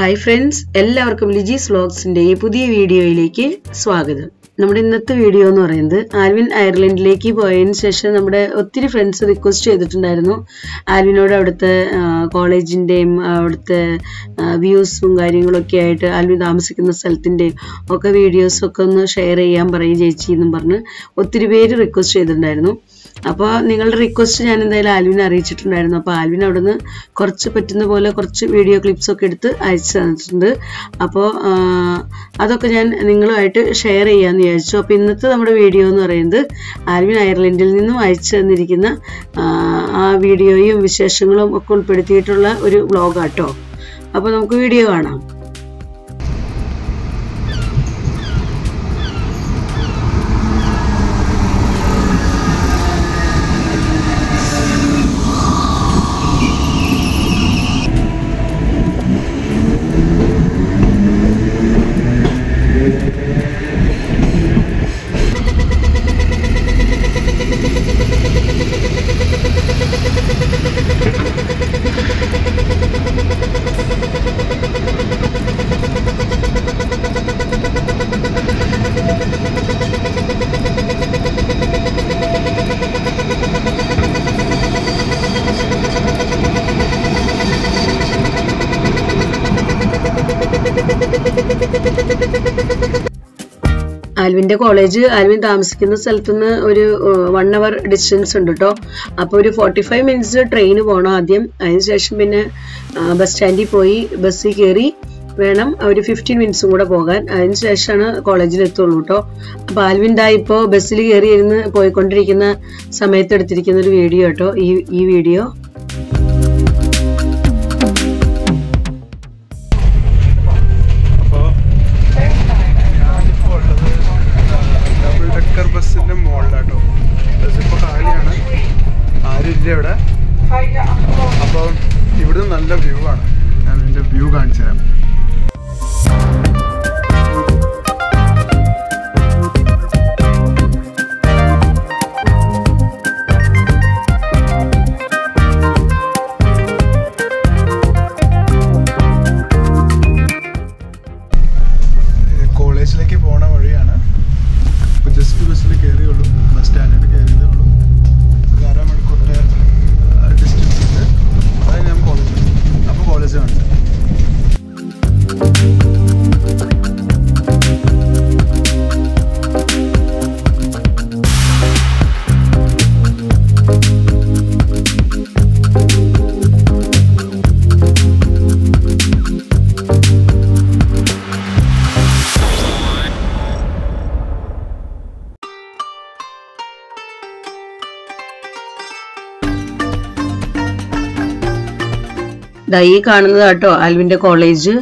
Hi friends എല്ലാവർക്കും ലിജീസ് വ്ലോഗ്സിന്റെ ഈ പുതിയ വീഡിയോയിലേക്ക് സ്വാഗതം നമ്മുടെ ഇന്നത്തെ വീഡിയോ എന്ന് പറയുന്നത് ആൽവിൻ അയർലൻഡിലേക്ക് പോയതിന് ശേഷം നമ്മുടെ ഒത്തിരി ഫ്രണ്ട്സ് റിക്വസ്റ്റ് ചെയ്തിട്ടുണ്ടായിരുന്നു ആൽവിനോട് അവിടുത്തെ കോളേജിൻ്റെയും അവിടുത്തെ വ്യൂസും കാര്യങ്ങളൊക്കെ ആയിട്ട് ആൽവിൻ താമസിക്കുന്ന സ്ഥലത്തിൻ്റെയും ഒക്കെ വീഡിയോസും ഒക്കെ ഒന്ന് ഷെയർ ചെയ്യാൻ പറയും ചേച്ചി എന്നും പറഞ്ഞ് ഒത്തിരി പേര് റിക്വസ്റ്റ് ചെയ്തിട്ടുണ്ടായിരുന്നു അപ്പോൾ നിങ്ങളുടെ റിക്വസ്റ്റ് ഞാൻ എന്തായാലും ആൽവിനെ അറിയിച്ചിട്ടുണ്ടായിരുന്നു അപ്പോൾ ആൽവിൻ അവിടുന്ന് കുറച്ച് പറ്റുന്ന പോലെ കുറച്ച് വീഡിയോ ക്ലിപ്സ് ഒക്കെ എടുത്ത് അയച്ചു തന്നിട്ടുണ്ട് അപ്പോൾ അതൊക്കെ ഞാൻ നിങ്ങളുമായിട്ട് ഷെയർ ചെയ്യാമെന്ന് വിചാരിച്ചു അപ്പോൾ ഇന്നത്തെ നമ്മുടെ വീഡിയോ എന്ന് പറയുന്നത് ആൽവിൻ അയർലൻഡിൽ നിന്നും അയച്ചു തന്നിരിക്കുന്ന ആ വീഡിയോയും വിശേഷങ്ങളും ഒക്കെ ഉൾപ്പെടുത്തിയിട്ടുള്ള ഒരു വ്ളോഗാട്ടോ അപ്പോൾ നമുക്ക് വീഡിയോ കാണാം ആൽവിന്റെ കോളേജ് ആൽവിൻ താമസിക്കുന്ന സ്ഥലത്തുനിന്ന് ഒരു വൺ അവർ ഡിസ്റ്റൻസ് ഉണ്ട് കേട്ടോ അപ്പോൾ ഒരു ഫോർട്ടി ഫൈവ് മിനിറ്റ്സ് ട്രെയിന് പോകണം ആദ്യം അതിനുശേഷം പിന്നെ ബസ് സ്റ്റാൻഡിൽ പോയി ബസ്സിൽ കയറി വേണം ഒരു ഫിഫ്റ്റീൻ മിനിറ്റ്സും കൂടെ പോകാൻ അതിനുശേഷമാണ് കോളേജിൽ എത്തുള്ളൂ കേട്ടോ അപ്പോൾ ആൽവിൻ ദാ ഇപ്പോൾ ബസ്സിൽ കയറി ഇരുന്ന് പോയിക്കൊണ്ടിരിക്കുന്ന സമയത്ത് എടുത്തിരിക്കുന്ന ഒരു വീഡിയോ കേട്ടോ ഈ ഈ വീഡിയോ ഡെക്കർ ബസ്സിന്റെ മുകളിലാട്ടോ ബസ് ഇപ്പൊ കാലിയാണ് ആരുമില്ല ഇവിടെ അപ്പോൾ ഇവിടുന്ന് നല്ല വ്യൂ ആണ് ഞാൻ ഇതിന്റെ വ്യൂ കാണിച്ചു തരാം കോളേജിലേക്ക് പോണ വഴിയാണ് ഇപ്പോൾ ജസ്റ്റ് ബസ്സിൽ കയറിയുള്ളൂ ബസ് സ്റ്റാൻഡിൽ കയറിയതേ ഉള്ളൂ ഒരു അരമണിക്കൂറിൻ്റെ ഡിസ്റ്റൻസ് ഉണ്ട് അത് ഞാൻ കോളേജ് അപ്പോൾ കോളേജ് കാണിച്ചു ദാ ഈ കാണുന്നത് കേട്ടോ ആൽവിന്റെ കോളേജ്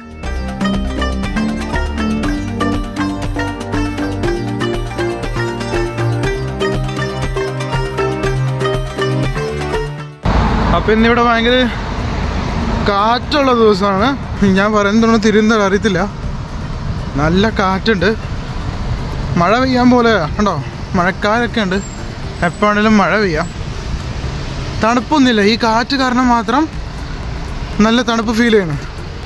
അപ്പം ഇന്നിവിടെ ഭയങ്കര കാറ്റുള്ള ദിവസമാണ് ഞാൻ പറയുന്നതൊന്നും തിരുന്തൽ അറിയത്തില്ല നല്ല കാറ്റുണ്ട് മഴ പെയ്യാൻ പോലെ കണ്ടോ മഴക്കാരൊക്കെ ഉണ്ട് എപ്പോഴാണെങ്കിലും മഴ പെയ്യാം തണുപ്പൊന്നുമില്ല ഈ കാറ്റ് കാരണം മാത്രം നല്ല തണുപ്പ് ഫീൽ ചെയ്യണം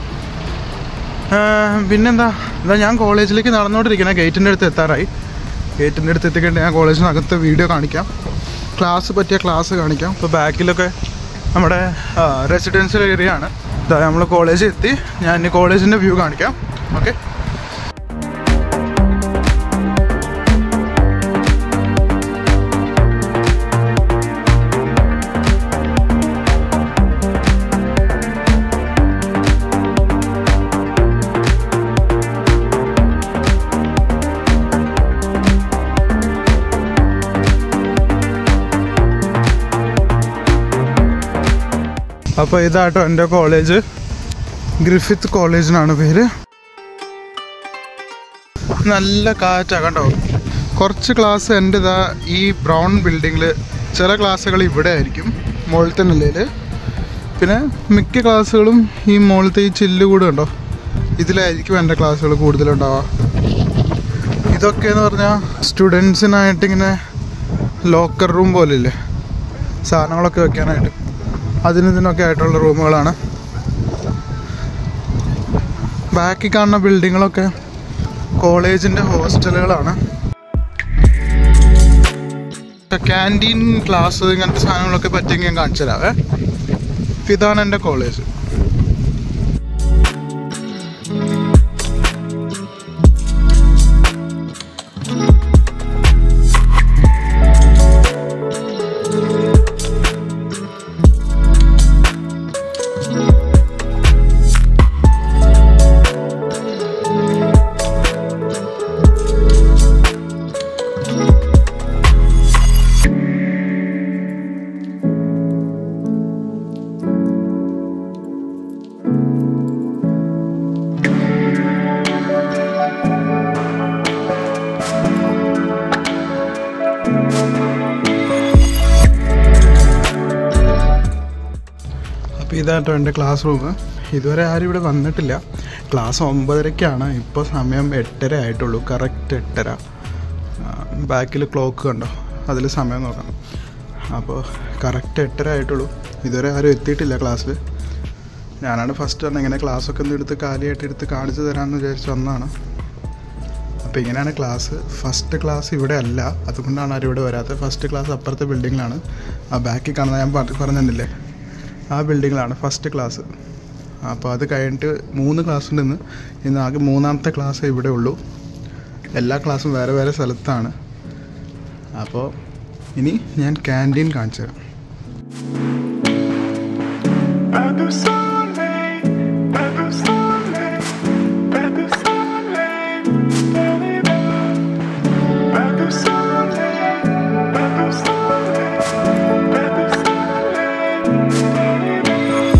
പിന്നെന്താ എന്താ ഞാൻ കോളേജിലേക്ക് നടന്നുകൊണ്ടിരിക്കണേ ഗേറ്റിൻ്റെ അടുത്ത് എത്താറായി ഗേറ്റിൻ്റെ അടുത്ത് എത്തിക്കേണ്ട ഞാൻ കോളേജിനകത്ത് വീഡിയോ കാണിക്കാം ക്ലാസ് പറ്റിയ ക്ലാസ് കാണിക്കാം ഇപ്പോൾ ബാക്കിലൊക്കെ നമ്മുടെ റെസിഡൻഷ്യൽ ഏരിയ ആണ് ഇതാ നമ്മൾ കോളേജിൽ എത്തി ഞാൻ ഇനി കോളേജിൻ്റെ വ്യൂ കാണിക്കാം ഓക്കെ അപ്പോൾ ഇതാട്ടോ എൻ്റെ കോളേജ് ഗ്രിഫിത്ത് കോളേജ് എന്നാണ് പേര് നല്ല കാറ്റാ കണ്ടോ കുറച്ച് ക്ലാസ് എൻ്റെ ഇതാ ഈ ബ്രൗൺ ബിൽഡിങ്ങിൽ ചില ക്ലാസ്സുകൾ ഇവിടെ ആയിരിക്കും മുകളിലത്തെ നിലയിൽ പിന്നെ മിക്ക ക്ലാസ്സുകളും ഈ മുകളിലത്തെ ഈ ചില്ല് കൂടെ ഉണ്ടോ ഇതിലായിരിക്കും എൻ്റെ ക്ലാസ്സുകൾ കൂടുതലുണ്ടാവുക ഇതൊക്കെ എന്ന് പറഞ്ഞാൽ സ്റ്റുഡൻസിനായിട്ട് ഇങ്ങനെ ലോക്കർ റൂം പോലെ ഇല്ലേ സാധനങ്ങളൊക്കെ വെക്കാനായിട്ട് അതിന് ഇതിനൊക്കെ ആയിട്ടുള്ള റൂമുകളാണ് ബാക്കിൽ കാണുന്ന ബിൽഡിങ്ങുകളൊക്കെ കോളേജിൻ്റെ ഹോസ്റ്റലുകളാണ് ക്യാൻറ്റീൻ ക്ലാസ് ഇങ്ങനത്തെ സാധനങ്ങളൊക്കെ പറ്റിയെങ്കിൽ ഞാൻ കാണിച്ചു തരാവേ ഇപ്പം ഇതാണ് എൻ്റെ കോളേജ് അപ്പോൾ ഇതാട്ടോ എൻ്റെ ക്ലാസ് റൂം ഇതുവരെ ആരും ഇവിടെ വന്നിട്ടില്ല ക്ലാസ് ഒമ്പതരയ്ക്കാണ് ഇപ്പോൾ സമയം എട്ടര ആയിട്ടുള്ളൂ കറക്റ്റ് എട്ടര ബാക്കിൽ ക്ലോക്ക് കണ്ടോ അതിൽ സമയം നോക്കാം അപ്പോൾ കറക്റ്റ് എട്ടര ആയിട്ടുള്ളൂ ഇതുവരെ ആരും എത്തിയിട്ടില്ല ക്ലാസ്സിൽ ഞാനാണ് ഫസ്റ്റ് വന്നത് ഇങ്ങനെ ക്ലാസ്സൊക്കെ ഒന്ന് എടുത്ത് കാലിയായിട്ട് എടുത്ത് കാണിച്ചു തരാമെന്ന് വിചാരിച്ച് വന്നതാണ് അപ്പോൾ ഇങ്ങനെയാണ് ക്ലാസ് ഫസ്റ്റ് ക്ലാസ് ഇവിടെ അല്ല അതുകൊണ്ടാണ് ആരും ഇവിടെ വരാത്തത് ഫസ്റ്റ് ക്ലാസ് അപ്പുറത്തെ ബിൽഡിങ്ങിലാണ് ആ ബാക്കിൽ കാണുന്ന ഞാൻ പറഞ്ഞ- പറഞ്ഞില്ലേ ആ ബിൽഡിങ്ങിലാണ് ഫസ്റ്റ് ക്ലാസ് അപ്പോൾ അത് കഴിഞ്ഞിട്ട് മൂന്ന് ക്ലാസ് ഉണ്ടെന്ന് ഇന്ന് ആകെ മൂന്നാമത്തെ ക്ലാസ് ഇവിടെ ഉള്ളൂ എല്ലാ ക്ലാസ്സും വേറെ വേറെ സ്ഥലത്താണ് അപ്പോൾ ഇനി ഞാൻ ക്യാൻറ്റീൻ കാണിച്ചു തരാം Better Sunday, better Sunday, better Sunday, better Sunday, better Sunday, better Sunday.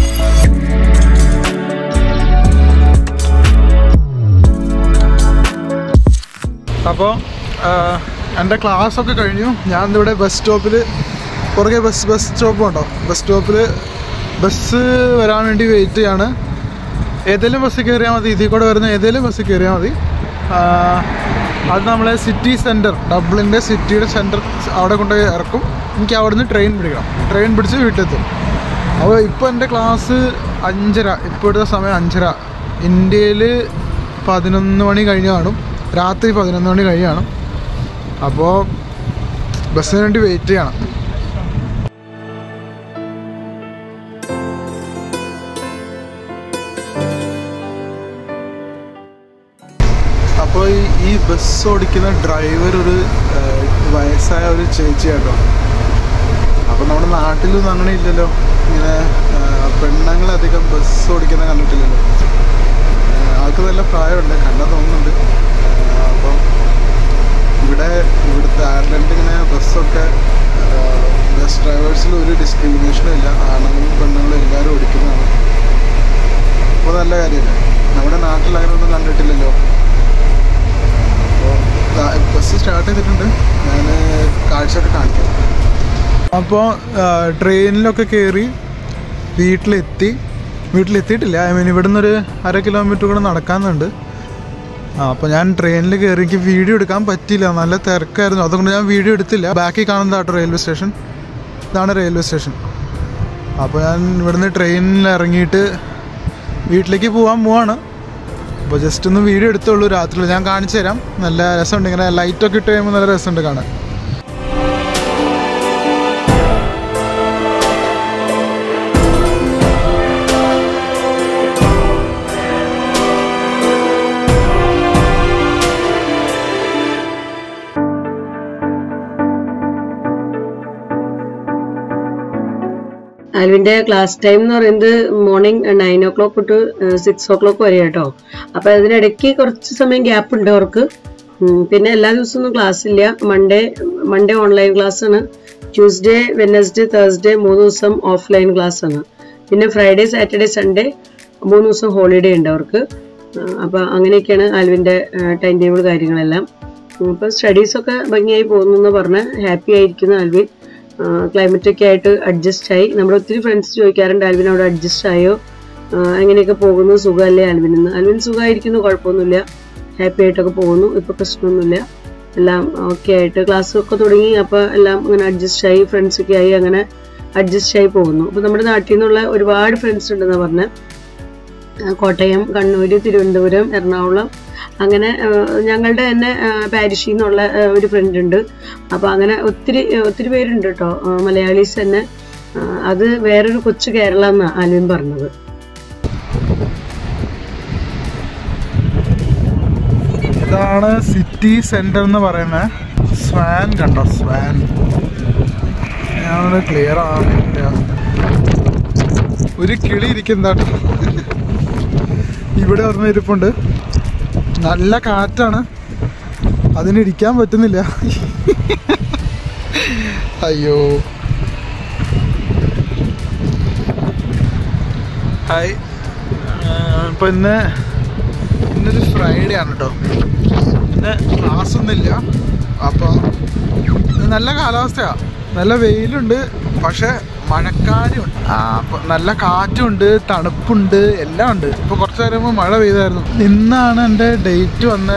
അപ്പോൾ എൻ്റെ ക്ലാസ്സൊക്കെ കഴിഞ്ഞു ഞാൻ ഇവിടെ ബസ് സ്റ്റോപ്പിൽ പുറകെ ബസ് ബസ് സ്റ്റോപ്പ് ഉണ്ടോ ബസ് സ്റ്റോപ്പിൽ ബസ് വരാൻ വേണ്ടി വെയിറ്റ് ചെയ്യാണ് ഏതെങ്കിലും ബസ്സിൽ കയറിയാൽ മതി ഇതിൽ കൂടെ വരുന്ന ഏതെങ്കിലും ബസ്സിൽ കയറിയാൽ മതി ആ, അത് നമ്മളെ സിറ്റി സെൻറ്റർ ഡബ്ലിൻ്റെ സിറ്റിയുടെ സെൻറ്റർ അവിടെ കൊണ്ടുപോയി ഇറക്കും എനിക്ക് അവിടെ നിന്ന് ട്രെയിൻ പിടിക്കണം ട്രെയിൻ പിടിച്ച് വീട്ടിലെത്തും അപ്പോൾ ഇപ്പോൾ എൻ്റെ ക്ലാസ് അഞ്ചര ഇപ്പോഴത്തെ സമയം അഞ്ചര ഇന്ത്യയിൽ പതിനൊന്ന് മണി കഴിഞ്ഞ് കാണും രാത്രി പതിനൊന്ന് മണി കഴിഞ്ഞ് കാണും അപ്പോൾ ബസ്സിന് വേണ്ടി വെയിറ്റ് ചെയ്യണം അപ്പോൾ ഈ ഈ ബസ് ഓടിക്കുന്ന ഡ്രൈവർ ഒരു ആ, വയസ്സായ ഒരു ചേച്ചിയാട്ടോ അപ്പോൾ നമ്മുടെ നാട്ടിലൊന്നും അങ്ങനെ ഇല്ലല്ലോ ഇങ്ങനെ ആ, പെണ്ണുങ്ങളധികം ബസ് ഓടിക്കുന്ന കണ്ടിട്ടില്ലല്ലോ ആ, ആൾക്ക് നല്ല പ്രായമുണ്ട് കണ്ടാൽ തോന്നുന്നുണ്ട് ആ, അപ്പം ഇവിടെ ഇവിടുത്തെ അയർലൻഡ് ഇങ്ങനെ ബസ്സൊക്കെ ബസ് ഡ്രൈവേഴ്സിൽ ഒരു ഡിസ്ക്രിമിനേഷനും ഇല്ല ആണുങ്ങളും പെണ്ണുങ്ങളും എല്ലാവരും ഓടിക്കുന്നതാണ് അപ്പോൾ നല്ല കാര്യമല്ലേ നമ്മുടെ നാട്ടിൽ അങ്ങനെ ഒന്നും കണ്ടിട്ടില്ലല്ലോ അപ്പോൾ ബസ് സ്റ്റാർട്ട് ചെയ്തിട്ടുണ്ട് ഞാൻ കാഴ്ചയൊക്കെ കാണിക്കാം അപ്പോൾ ട്രെയിനിലൊക്കെ കയറി വീട്ടിലെത്തി വീട്ടിലെത്തിയിട്ടില്ല ഐ മീൻ ഇവിടുന്ന് ഒരു അര കിലോമീറ്റർ കൂടെ നടക്കാനുണ്ട് ആ അപ്പോൾ ഞാൻ ട്രെയിനിൽ കയറി എനിക്ക് വീഡിയോ എടുക്കാൻ പറ്റിയില്ല നല്ല തിരക്കായിരുന്നു അതുകൊണ്ട് ഞാൻ വീഡിയോ എടുത്തില്ല ബാക്കിൽ കാണുന്നതാട്ടോ റെയിൽവേ സ്റ്റേഷൻ ഇതാണ് റെയിൽവേ സ്റ്റേഷൻ അപ്പോൾ ഞാൻ ഇവിടുന്ന് ട്രെയിനിൽ ഇറങ്ങിയിട്ട് വീട്ടിലേക്ക് പോകാൻ പോവാണ് അപ്പോൾ ജസ്റ്റ് ഒന്ന് വീഡിയോ എടുത്തുള്ളൂ രാത്രിയിൽ ഞാൻ കാണിച്ചു തരാം നല്ല രസമുണ്ട് ഇങ്ങനെ ലൈറ്റൊക്കെ ഇട്ട് കഴിയുമ്പോൾ നല്ല രസമുണ്ട് കാണാൻ ആൽവിന്റെ ക്ലാസ് ടൈം എന്ന് പറയുന്നത് മോർണിംഗ് നയൻ ഓ ക്ലോക്ക് തൊട്ട് സിക്സ് ഓ ക്ലോക്ക് വരെ കേട്ടോ അപ്പൊ അതിനിടയ്ക്ക് കുറച്ച് സമയം ഗ്യാപ്പ് ഉണ്ട് അവർക്ക് ഉം, പിന്നെ എല്ലാ ദിവസവും ക്ലാസ് ഇല്ല മൺഡേ മൺഡേ ഓൺലൈൻ ക്ലാസ് ആണ് ട്യൂസ്ഡേ വെനസ്ഡേ തേഴ്സ്ഡേ മൂന്ന് ദിവസം ഓഫ്ലൈൻ ക്ലാസ് ആണ് പിന്നെ ഫ്രൈഡേ സാറ്റർഡേ സൺഡേ മൂന്ന് ദിവസം ഹോളിഡേ ഉണ്ട് അവർക്ക് ആ, അപ്പൊ അങ്ങനെയൊക്കെയാണ് ആൽവിന്റെ ടൈം ടേബിൾ കാര്യങ്ങളെല്ലാം ഉം, ഇപ്പൊ സ്റ്റഡീസ് ഒക്കെ ഭംഗിയായി പോകുന്നു എന്ന് പറഞ്ഞ് ഹാപ്പി ആയിരിക്കുന്നു ആൽവിൻ ക്ലൈമറ്റ് ഒക്കെ ആയിട്ട് അഡ്ജസ്റ്റ് ആയി നമ്മുടെ ഒത്തിരി ഫ്രണ്ട്സ് ചോദിക്കാറുണ്ട് ആൽവിൻ അവിടെ അഡ്ജസ്റ്റ് ആയോ ആ, എങ്ങനെയൊക്കെ പോകുന്നു സുഖമല്ലേ ആൽവിൻ എന്ന് ആൽവിൻ സുഖമായിരിക്കുന്നു കുഴപ്പമൊന്നുമില്ല ഹാപ്പി ആയിട്ടൊക്കെ പോകുന്നു ഇപ്പൊ പ്രശ്നമൊന്നുമില്ല എല്ലാം ഓക്കെ ആയിട്ട് ക്ലാസ് ഒക്കെ തുടങ്ങി അപ്പൊ എല്ലാം അങ്ങനെ അഡ്ജസ്റ്റ് ആയി ഫ്രണ്ട്സ് ഒക്കെ ആയി അങ്ങനെ അഡ്ജസ്റ്റ് ആയി പോകുന്നു അപ്പൊ നമ്മുടെ നാട്ടിൽ നിന്നുള്ള ഒരുപാട് ഫ്രണ്ട്സ് ഉണ്ടെന്ന് പറഞ്ഞ ആ, കോട്ടയം കണ്ണൂർ തിരുവനന്തപുരം എറണാകുളം അങ്ങനെ ആ, ഞങ്ങളുടെ തന്നെ ആ, പാരിഷിൽ നിന്നുള്ള ആ, ഒരു ഫ്രണ്ട് ഉണ്ട് അപ്പോൾ അങ്ങനെ ഒത്തിരി ഒത്തിരി പേരുണ്ട് കേട്ടോ ആ, മലയാളീസ് തന്നെ ആ, അത് വേറൊരു കൊച്ചു കേരള എന്നാണ് ആൽവിൻ പറഞ്ഞത് ഇതാണ് സിറ്റി സെന്റർ എന്ന് പറയുന്നത് സ്വാൻ കണ്ടോ സ്വാൻ ഞാനത് ക്ലിയർ ആവുന്നില്ല ഒരു കിളി ഇരിക്കുന്നതാട്ടോ ഇവിടെ പറഞ്ഞ ഇരിപ്പുണ്ട് നല്ല കാറ്റാണ് അതിനിരിക്കാൻ പറ്റുന്നില്ല അയ്യോ ഹായ് ഇപ്പൊ ഇന്ന് ഇന്നൊരു ഫ്രൈഡേ ആണ് കേട്ടോ ഇന്ന് ക്ലാസ് ഒന്നുമില്ല അപ്പോൾ നല്ല കാലാവസ്ഥയാണ് നല്ല വെയിലുണ്ട് പക്ഷെ മഴക്കാരുണ്ട് ആ അപ്പോൾ നല്ല കാറ്റുണ്ട് തണുപ്പുണ്ട് എല്ലാം ഉണ്ട് ഇപ്പോൾ കുറച്ച് നേരം മുമ്പ് മഴ പെയ്തായിരുന്നു ഇന്നാണ് എൻ്റെ ഡേറ്റ് വന്ന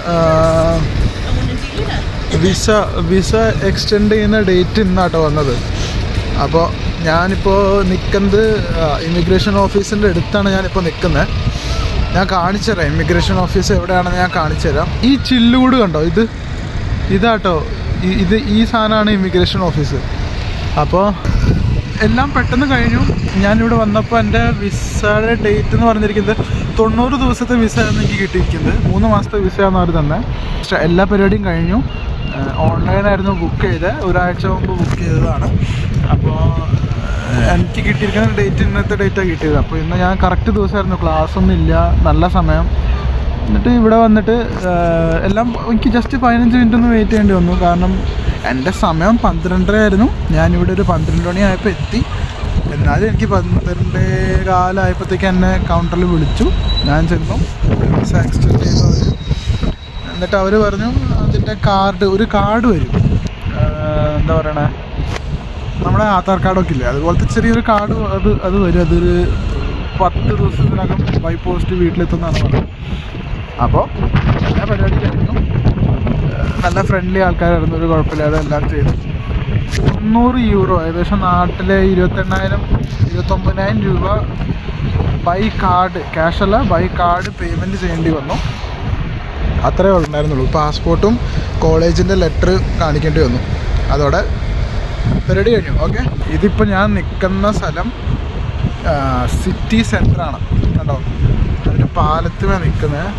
വിസ വിസ എക്സ്റ്റെൻഡ് ചെയ്യുന്ന ഡേറ്റ് ഇന്നാട്ടോ വന്നത് അപ്പോൾ ഞാനിപ്പോൾ നിൽക്കുന്നത് ഇമിഗ്രേഷൻ ഓഫീസിൻ്റെ അടുത്താണ് ഞാനിപ്പോൾ നിൽക്കുന്നത് ഞാൻ കാണിച്ചു തരാം ഇമിഗ്രേഷൻ ഓഫീസ് എവിടെയാണെന്ന് ഞാൻ കാണിച്ചു തരാം ഈ ചില്ലുകൂട് കണ്ടോ ഇത് ഇതാട്ടോ ഈ- ഇത് ഈ സാധനമാണ് ഇമിഗ്രേഷൻ ഓഫീസ് അപ്പോൾ എല്ലാം പെട്ടെന്ന് കഴിഞ്ഞു ഞാനിവിടെ വന്നപ്പോൾ എൻ്റെ വിസയുടെ ഡേറ്റ് എന്ന് പറഞ്ഞിരിക്കുന്നത് തൊണ്ണൂറ് ദിവസത്തെ വിസ ആണ് എനിക്ക് കിട്ടിയിരിക്കുന്നത് മൂന്ന് മാസത്തെ വിസയാണെന്ന് അവർ തന്നെ പക്ഷേ എല്ലാ പരിപാടിയും കഴിഞ്ഞു ഓൺലൈനായിരുന്നു ബുക്ക് ചെയ്തത് ഒരാഴ്ച മുമ്പ് ബുക്ക് ചെയ്തതാണ് അപ്പോൾ എനിക്ക് കിട്ടിയിരിക്കുന്ന ഡേറ്റ് ഇന്നത്തെ ഡേറ്റാണ് കിട്ടിയത് അപ്പോൾ ഇന്ന് ഞാൻ കറക്റ്റ് ദിവസമായിരുന്നു ക്ലാസ് ഒന്നും ഇല്ല നല്ല സമയം എന്നിട്ട് ഇവിടെ വന്നിട്ട് ആഹ്, എല്ലാം എനിക്ക് ജസ്റ്റ് പതിനഞ്ച് മിനിറ്റ് ഒന്ന് വെയിറ്റ് ചെയ്യേണ്ടി വന്നു കാരണം എൻ്റെ സമയം പന്ത്രണ്ടര ആയിരുന്നു ഞാനിവിടെ ഒരു പന്ത്രണ്ട് മണിയായപ്പോൾ എത്തി എന്നാലും എനിക്ക് പന്ത്രണ്ടേ കാലമായപ്പോഴത്തേക്ക് എന്നെ കൗണ്ടറിൽ വിളിച്ചു ഞാൻ ചെന്നു വിസ എക്സ്റ്റെൻഡ് ചെയ്തു അവർ എന്നിട്ട് അവർ പറഞ്ഞു അതിൻ്റെ കാർഡ് ഒരു കാർഡ് വരും ആഹ്, എന്താ പറയണേ നമ്മുടെ ആധാർ കാർഡൊക്കെ ഇല്ലേ അതുപോലത്തെ ചെറിയൊരു കാർഡ് അത് അത് വരും അതൊരു പത്ത് ദിവസത്തിനകം ബൈ പോസ്റ്റ് വീട്ടിലെത്തുന്നതാണ് പറഞ്ഞത് അപ്പോൾ എല്ലാ പരിപാടി കഴിഞ്ഞു ഏഹ് നല്ല ഫ്രണ്ട്ലി ആൾക്കാരായിരുന്നു ഒരു കുഴപ്പമില്ലാതെ എല്ലാം ചെയ്തു മുന്നൂറ് യൂറോ ഏകദേശം നാട്ടിലെ ഇരുപത്തെണ്ണായിരം ഇരുപത്തൊമ്പതിനായിരം രൂപ ബൈ കാർഡ് ക്യാഷ് അല്ല ബൈ കാർഡ് പേയ്മെൻറ്റ് ചെയ്യേണ്ടി വന്നു അത്രേ ഉണ്ടായിരുന്നുള്ളൂ പാസ്പോർട്ടും കോളേജിൻ്റെ ലെറ്റർ കാണിക്കേണ്ടി വന്നു അതോടെ പരിപാടി കഴിഞ്ഞു ഓക്കെ ഇതിപ്പോൾ ഞാൻ നിൽക്കുന്ന സ്ഥലം സിറ്റി സെൻറ്ററാണ് കണ്ടോ ഒരു പാലത്തുമേ നിൽക്കുന്നത്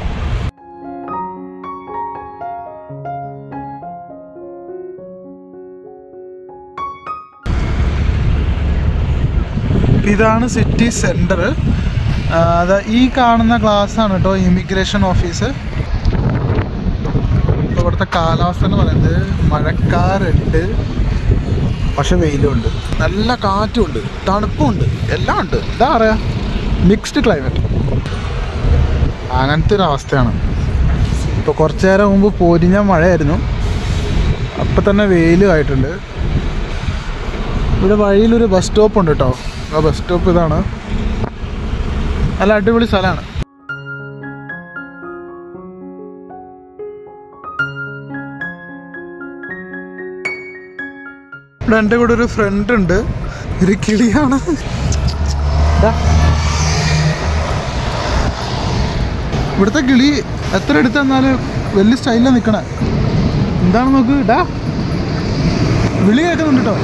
ഇതാണ് സിറ്റി സെൻറ്റർ അത് ഈ കാണുന്ന ഗ്ലാസ് ആണ് കേട്ടോ ഇമിഗ്രേഷൻ ഓഫീസ് ഇപ്പോൾ ഇവിടുത്തെ കാലാവസ്ഥ എന്ന് പറയുന്നത് മഴക്കാറുണ്ട് പക്ഷെ വെയിലുണ്ട് നല്ല കാറ്റുണ്ട് തണുപ്പുണ്ട് എല്ലാം ഉണ്ട് എന്താ പറയാ മിക്സ്ഡ് ക്ലൈമറ്റ് അങ്ങനത്തെ ഒരു അവസ്ഥയാണ് ഇപ്പോൾ കുറച്ച് നേരം മുമ്പ് പൊരിഞ്ഞ മഴയായിരുന്നു അപ്പം തന്നെ വെയിലും ആയിട്ടുണ്ട് ഇവിടെ വഴിയിലൊരു ബസ് സ്റ്റോപ്പ് ഉണ്ട് കേട്ടോ ആ ബസ് സ്റ്റോപ്പ് ഇതാണ് നല്ല അടിപൊളി സ്ഥലമാണ് ഇവിടെ എൻ്റെ കൂടെ ഒരു ഫ്രണ്ട് ഉണ്ട് ഒരു കിളിയാണ് ദാ. ഇവിടുത്തെ കിളി എത്ര എടുത്ത് തന്നാലും വലിയ സ്റ്റൈലാണ് നിൽക്കണേ എന്താണ് നോക്ക് ഡാ വിളി കേൾക്കുന്നുണ്ട് കേട്ടോ